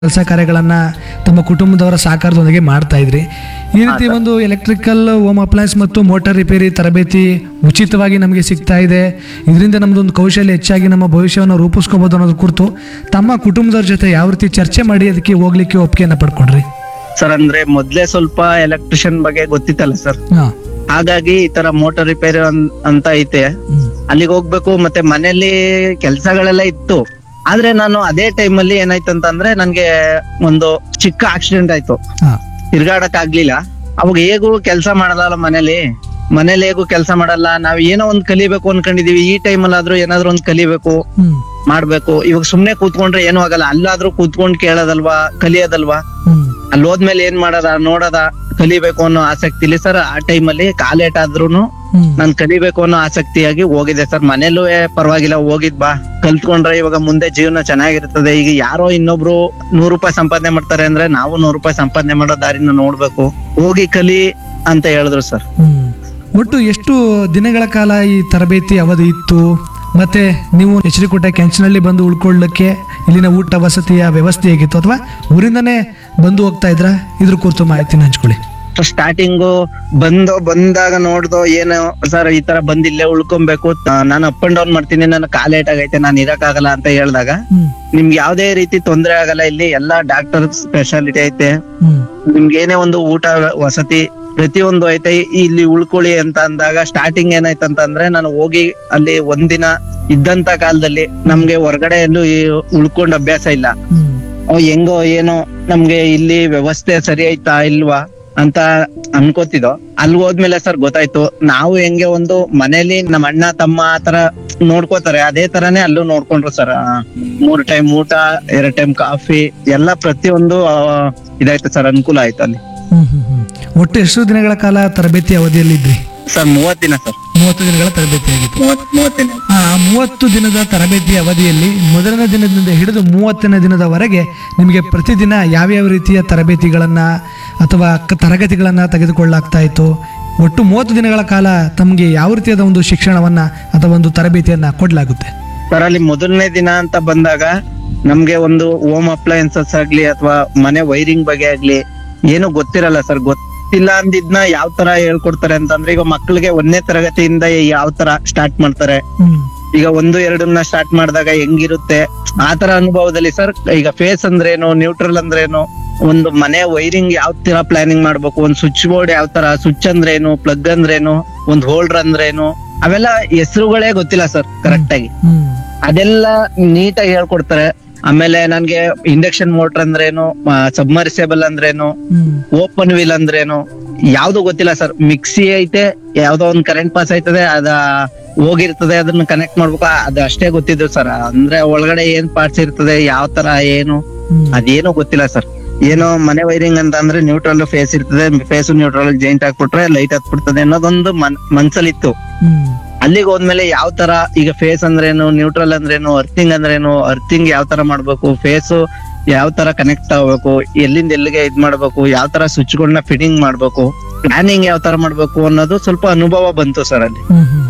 ಕೆಲಸ ಕಾರ್ಯಗಳನ್ನ ತಮ್ಮ ಕುಟುಂಬದವರ ಸಹಕಾರದೊಂದಿಗೆ ಮಾಡ್ತಾ ಇದ್ರಿ ಈ ರೀತಿ ಒಂದು ಎಲೆಕ್ಟ್ರಿಕಲ್ ಹೋಮ್ ಅಪ್ಲಯನ್ಸ್ ಮತ್ತು ಮೋಟಾರ್ ರಿಪೇರಿ ತರಬೇತಿ ಉಚಿತವಾಗಿ ನಮಗೆ ಸಿಗ್ತಾ ಇದೆ ಇದರಿಂದ ನಮ್ಮದೊಂದು ಕೌಶಲ್ಯ ಹೆಚ್ಚಾಗಿ ನಮ್ಮ ಭವಿಷ್ಯವನ್ನು ರೂಪಿಸ್ಕೋಬೋದು ಅನ್ನೋದ್ರ ಕುರಿತು ತಮ್ಮ ಕುಟುಂಬದವ್ರ ಜೊತೆ ಯಾವ ರೀತಿ ಚರ್ಚೆ ಮಾಡಿ ಅದಕ್ಕೆ ಹೋಗ್ಲಿಕ್ಕೆ ಒಪ್ಪಿಗೆಯನ್ನ ಪಡ್ಕೊಂಡ್ರಿ ಸರ್ ಅಂದ್ರೆ ಮೊದ್ಲೇ ಸ್ವಲ್ಪ ಎಲೆಕ್ಟ್ರಿಷಿಯನ್ ಬಗ್ಗೆ ಗೊತ್ತಿತ್ತಲ್ಲ ಸರ್ ಹಾ ಹಾಗಾಗಿ ಈ ತರ ಮೋಟಾರ್ ರಿಪೇರಿ ಅಂತ ಐತೆ ಹ್ಮ್. ಅಲ್ಲಿಗೆ ಹೋಗ್ಬೇಕು ಮತ್ತೆ ಮನೇಲಿ ಕೆಲ್ಸಗಳೆಲ್ಲ ಇತ್ತು ಆದ್ರೆ ನಾನು ಅದೇ ಟೈಮ್ ಅಲ್ಲಿ ಏನಾಯ್ತಂತಂದ್ರೆ ನನ್ಗೆ ಒಂದು ಚಿಕ್ಕ ಆಕ್ಸಿಡೆಂಟ್ ಆಯ್ತು ಹಾ ತಿರ್ಗಾಡಕ್ ಆಗ್ಲಿಲ್ಲ ಅವಾಗ ಹೇಗೂ ಕೆಲಸ ಮಾಡಲ್ಲ ಮನೇಲಿ ಮನೇಲಿ ಹೇಗೂ ಕೆಲಸ ಮಾಡಲ್ಲ ನಾವ್ ಏನೋ ಒಂದ್ ಕಲಿಬೇಕು ಅನ್ಕೊಂಡಿದೀವಿ ಈ ಟೈಮಲ್ಲಿ ಆದ್ರೂ ಏನಾದ್ರೂ ಒಂದ್ ಕಲಿಬೇಕು ಹ್ಮ್ ಮಾಡ್ಬೇಕು ಇವಾಗ ಸುಮ್ನೆ ಕೂತ್ಕೊಂಡ್ರೆ ಏನೂ ಆಗಲ್ಲ ಅಲ್ಲಾದ್ರೂ ಕೂತ್ಕೊಂಡ್ ಕೇಳೋದಲ್ವಾ ಕಲಿಯೋದಲ್ವಾ ಹ್ಮ್ ಅಲ್ಲಿ ಹೋದ್ಮೇಲೆ ಏನ್ ಮಾಡದ ನೋಡದ ಕಲಿಬೇಕು ಅನ್ನೋ ಆಸಕ್ತಿ ಇಲ್ಲಿ ಸರ್ ಆ ಟೈಮಲ್ಲಿ ಕಾಲೇಟ್ ಆದ್ರೂನು ಹ್ಮ್ ನಾನ್ ಕಲಿಬೇಕು ಅನ್ನೋ ಆಸಕ್ತಿಯಾಗಿ ಹೋಗಿದೆ ಸರ್ ಮನೇಲೂ ಪರವಾಗಿಲ್ಲ ಹೋಗಿದ್ ಬಾ ಕಲ್ತ್ಕೊಂಡ್ರೆ ಇವಾಗ ಮುಂದೆ ಜೀವನ ಚೆನ್ನಾಗಿರ್ತದೆ ಈಗ ಯಾರೋ ಇನ್ನೊಬ್ರು ನೂರು ರೂಪಾಯಿ ಸಂಪಾದನೆ ಮಾಡ್ತಾರೆ ಅಂದ್ರೆ ನಾವು ನೂರು ರೂಪಾಯಿ ಸಂಪಾದನೆ ಮಾಡೋ ದಾರಿನ ನೋಡ್ಬೇಕು ಹೋಗಿ ಕಲಿ ಅಂತ ಹೇಳಿದ್ರು ಸರ್ ಹ್ಮ್. ಒಟ್ಟು ಎಷ್ಟು ದಿನಗಳ ಕಾಲ ಈ ತರಬೇತಿ ಅವಧಿ ಇತ್ತು ಮತ್ತೆ ನೀವು ಎಚ್ ಡಿ ಕೋಟೆ ಕೆಂಚಿನಲ್ಲಿ ಬಂದು ಉಳ್ಕೊಳ್ಳಕ್ಕೆ ಇಲ್ಲಿನ ಊಟ ವಸತಿಯ ವ್ಯವಸ್ಥೆ ಹೇಗಿತ್ತು ಅಥವಾ ಊರಿಂದನೇ ಬಂದು ಹೋಗ್ತಾ ಇದ್ರ ಇದ್ರ ಕುರಿತು ಮಾಹಿತಿನ ಹಂಚ್ಕೊಳ್ಳಿ ಸ್ಟಾರ್ಟಿಂಗು ಬಂದೋ ಬಂದಾಗ ನೋಡ್ದೋ ಏನು ಸರ್ ಈ ತರ ಬಂದ್ ಇಲ್ಲೇ ಉಳ್ಕೊಬೇಕು ನಾನು ಅಪ್ ಅಂಡ್ ಡೌನ್ ಮಾಡ್ತೀನಿ ನನ್ನ ಕಾಲೇಟ್ ಆಗೈತೆ ನಾನು ಇರಕ್ಕಾಗಲ್ಲ ಅಂತ ಹೇಳಿದಾಗ ಹ್ಮ್ ನಿಮ್ಗೆ ಯಾವ್ದೇ ರೀತಿ ತೊಂದ್ರೆ ಆಗಲ್ಲ ಇಲ್ಲಿ ಎಲ್ಲಾ ಡಾಕ್ಟರ್ ಸ್ಪೆಷಾಲಿಟಿ ಐತೆ ಹ್ಮ್ ನಿಮ್ಗೆ ಏನೇ ಒಂದು ಊಟ ವಸತಿ ಪ್ರತಿಯೊಂದು ಐತೆ ಇಲ್ಲಿ ಉಳ್ಕೊಳ್ಳಿ ಅಂತ ಅಂದಾಗ ಸ್ಟಾರ್ಟಿಂಗ್ ಏನಾಯ್ತಂತಂದ್ರೆ ನಾನು ಹೋಗಿ ಅಲ್ಲಿ ಒಂದಿನ ಇದ್ದಂತ ಕಾಲದಲ್ಲಿ ನಮ್ಗೆ ಹೊರಗಡೆ ಎಲ್ಲೂ ಈ ಉಳ್ಕೊಂಡ್ ಅಭ್ಯಾಸ ಇಲ್ಲ ಹ್ಮ್ ಅವ್ ಹೆಂಗೋ ಏನೋ ನಮ್ಗೆ ಇಲ್ಲಿ ವ್ಯವಸ್ಥೆ ಸರಿ ಐತಾ ಇಲ್ವಾ ಅಂತ ಅನ್ಕೋತಿದ್ದೋ ಅಲ್ಲಿ ಹೋದ್ಮೇಲೆ ಸರ್ ಗೊತ್ತಾಯ್ತು ನಾವು ಹೆಂಗೆ ಒಂದು ಮನೇಲಿ ನಮ್ಮ ಅಣ್ಣ ತಮ್ಮ ಆತರ ನೋಡ್ಕೋತಾರೆ ಅದೇ ತರಾನೇ ಅಲ್ಲೂ ನೋಡ್ಕೊಂಡ್ರು ಸರ್ ಮೂರ್ ಟೈಮ್ ಊಟ ಎರಡ್ ಟೈಮ್ ಕಾಫಿ ಎಲ್ಲ ಪ್ರತಿಯೊಂದು ಆ, ಇದಾಯ್ತು ಸರ್ ಅನುಕೂಲ ಆಯ್ತು ಅಲ್ಲಿ ಹ್ಮ್ ಹ್ಮ್ ಹ್ಮ್ ಒಟ್ಟು ಎಷ್ಟು ದಿನಗಳ ಕಾಲ ತರಬೇತಿ ಅವಧಿಯಲ್ಲಿ ಇದ್ರಿ ಸರ್ ಮೂವತ್ ದಿನ ಸರ್ ಮೂವತ್ತು ದಿನಗಳ ತರಬೇತಿ ಆಗಿತ್ತು ಮೂವತ್ ಮೂವತ್ ದಿನ ಆ ಮೂವತ್ತು ದಿನದ ತರಬೇತಿ ಅವಧಿಯಲ್ಲಿ ಮೊದಲನೇ ದಿನದಿಂದ ಹಿಡಿದು ಮೂವತ್ತನೇ ದಿನದವರೆಗೆ ನಿಮಗೆ ಪ್ರತಿದಿನ ಯಾವ್ಯಾವ ರೀತಿಯ ತರಬೇತಿಗಳನ್ನ ಅಥವಾ ಕ- ತರಗತಿಗಳನ್ನ ತೆಗೆದುಕೊಳ್ಳಲಾಗ್ತಾ ಇತ್ತು ಒಟ್ಟು ಮೂವತ್ತು ದಿನಗಳ ಕಾಲ ತಮಗೆ ಯಾವ ರೀತಿಯಾದ ಒಂದು ಶಿಕ್ಷಣವನ್ನ ಅಥವಾ ಒಂದು ತರಬೇತಿಯನ್ನ ಕೊಡಲಾಗುತ್ತೆ ಸರ್ ಅಲ್ಲಿ ಮೊದಲನೇ ದಿನ ಅಂತ ಬಂದಾಗ ನಮ್ಗೆ ಒಂದು ಹೋಮ್ ಅಪ್ಲಯನ್ಸಸ್ ಆಗ್ಲಿ ಅಥವಾ ಮನೆ ವೈರಿಂಗ್ ಬಗ್ಗೆ ಆಗ್ಲಿ ಏನು ಗೊತ್ತಿರಲ್ಲ ಸರ್ ಗೊತ್ತಿಲ್ಲ ಅಂದಿದ್ನ ಯಾವ ತರ ಹೇಳ್ಕೊಡ್ತಾರೆ ಅಂತಂದ್ರೆ ಈಗ ಮಕ್ಕಳಿಗೆ ಒಂದನೇ ತರಗತಿಯಿಂದ ಯಾವ ತರ ಸ್ಟಾರ್ಟ್ ಮಾಡ್ತಾರೆ ಹ್ಮ್ ಈಗ ಒಂದು ಎರಡನ್ನ ಸ್ಟಾರ್ಟ್ ಮಾಡಿದಾಗ ಹೆಂಗಿರುತ್ತೆ ಆ ತರ ಅನುಭವದಲ್ಲಿ ಸರ್ ಈಗ ಫೇಸ್ ಅಂದ್ರೇನು ನ್ಯೂಟ್ರಲ್ ಅಂದ್ರೇನು ಒಂದು ಮನೆ ವೈರಿಂಗ್ ಯಾವ ತರ ಪ್ಲಾನಿಂಗ್ ಮಾಡ್ಬೇಕು ಒಂದ್ ಸ್ವಿಚ್ ಬೋರ್ಡ್ ಯಾವ ತರ ಸ್ವಿಚ್ ಅಂದ್ರೇನು ಪ್ಲಗ್ ಅಂದ್ರೇನು ಒಂದ್ ಹೋಲ್ಡರ್ ಅಂದ್ರೇನು ಅವೆಲ್ಲ ಹೆಸರುಗಳೇ ಗೊತ್ತಿಲ್ಲ ಸರ್ ಕರೆಕ್ಟ್ ಆಗಿ ಹ್ಮ್ ಅದೆಲ್ಲ ನೀಟಾಗಿ ಹೇಳ್ಕೊಡ್ತಾರೆ ಆಮೇಲೆ ನನ್ಗೆ ಇಂಡಕ್ಷನ್ ಮೋಟರ್ ಅಂದ್ರೇನು ಸಬ್ಮರ್ಸಿಬಲ್ ಅಂದ್ರೇನು ಹ್ಮ್ ಓಪನ್ ವೀಲ್ ಅಂದ್ರೇನು ಯಾವ್ದು ಗೊತ್ತಿಲ್ಲ ಸರ್ ಮಿಕ್ಸಿ ಐತೆ ಯಾವ್ದೋ ಒಂದ್ ಕರೆಂಟ್ ಪಾಸ್ ಆಯ್ತದೆ ಅದ ಹೋಗಿರ್ತದೆ ಅದನ್ನ ಕನೆಕ್ಟ್ ಮಾಡ್ಬೇಕು ಅದು ಅಷ್ಟೇ ಗೊತ್ತಿದ್ದು ಸರ್ ಅಂದ್ರೆ ಒಳಗಡೆ ಏನ್ ಪಾರ್ಟ್ಸ್ ಇರ್ತದೆ ಯಾವ ತರ ಏನು ಹ್ಮ್ ಅದೇನು ಗೊತ್ತಿಲ್ಲ ಸರ್ ಏನೋ ಮನೆ ವೈರಿಂಗ್ ಅಂತ ಅಂದ್ರೆ ನ್ಯೂಟ್ರಲ್ ಫೇಸ್ ಇರ್ತದೆ ಫೇಸ್ ನ್ಯೂಟ್ರಲ್ ಜಾಯಿಂಟ್ ಹಾಕ್ಬಿಟ್ರೆ ಲೈಟ್ ಹತ್ಬಿಡ್ತದೆ ಅನ್ನೋದೊಂದು ಮನ್ ಮನ್ಸಲ್ಲಿತ್ತು ಹ್ಮ್ ಅಲ್ಲಿಗೆ ಹೋದ್ಮೇಲೆ ಯಾವ ತರ ಈಗ ಫೇಸ್ ಅಂದ್ರೇನು ನ್ಯೂಟ್ರಲ್ ಅಂದ್ರೇನು ಅರ್ಥಿಂಗ್ ಅಂದ್ರೇನು ಅರ್ಥಿಂಗ್ ಯಾವ ತರ ಮಾಡ್ಬೇಕು ಫೇಸ್ ಯಾವ ತರ ಕನೆಕ್ಟ್ ಆಗ್ಬೇಕು ಎಲ್ಲಿಂದ ಎಲ್ಲಿಗೆ ಇದ್ ಮಾಡ್ಬೇಕು ಯಾವ ತರ ಸ್ವಿಚ್ ಗಳನ್ನ ಫಿಟ್ಟಿಂಗ್ ಮಾಡ್ಬೇಕು ಪ್ಲಾನಿಂಗ್ ಯಾವ ತರ ಮಾಡ್ಬೇಕು ಅನ್ನೋದು ಸ್ವಲ್ಪ ಅನುಭವ ಬಂತು ಸರ್ ಅಲ್ಲಿ ಹ್ಮ್ ಹ್ಮ್